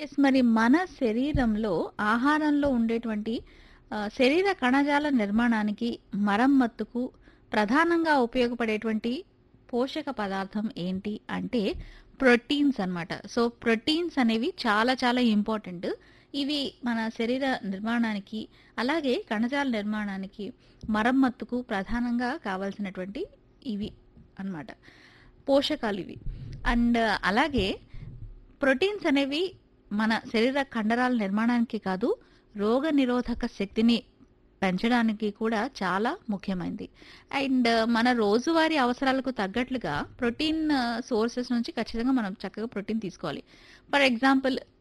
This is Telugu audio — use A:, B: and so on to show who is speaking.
A: యెస్. మరి మన శరీరంలో ఆహారంలో ఉండేటువంటి ఆహ్, శరీర కణజాల నిర్మాణానికి, మరమ్మత్తుకు ప్రధానంగా ఉపయోగపడేటువంటి పోషక పదార్థం ఏంటి అంటే ప్రోటీన్స్ అన్నమాట. సో, ప్రోటీన్స్ అనేవి చాలా చాలా ఇంపార్టెంట్. ఇవి మన శరీర నిర్మాణానికి, అలాగే కణజాల నిర్మాణానికి, మరమ్మత్తుకు ప్రధానంగా కావాల్సినటువంటి ఇవి అన్నమాట. పోషకాలివి. అండ్ అలాగే ప్రోటీన్స్ అనేవి మన శరీర కండరాల నిర్మాణానికి కాదు, రోగనిరోధక శక్తిని పెంచడానికి కూడా చాలా ముఖ్యమైనది. అండ్ మన రోజువారీ అవసరాలకు తగ్గట్లుగా ప్రోటీన్ సోర్సెస్ నుంచి ఖచ్చితంగా మనం చక్కగా ప్రోటీన్ తీసుకోవాలి. For example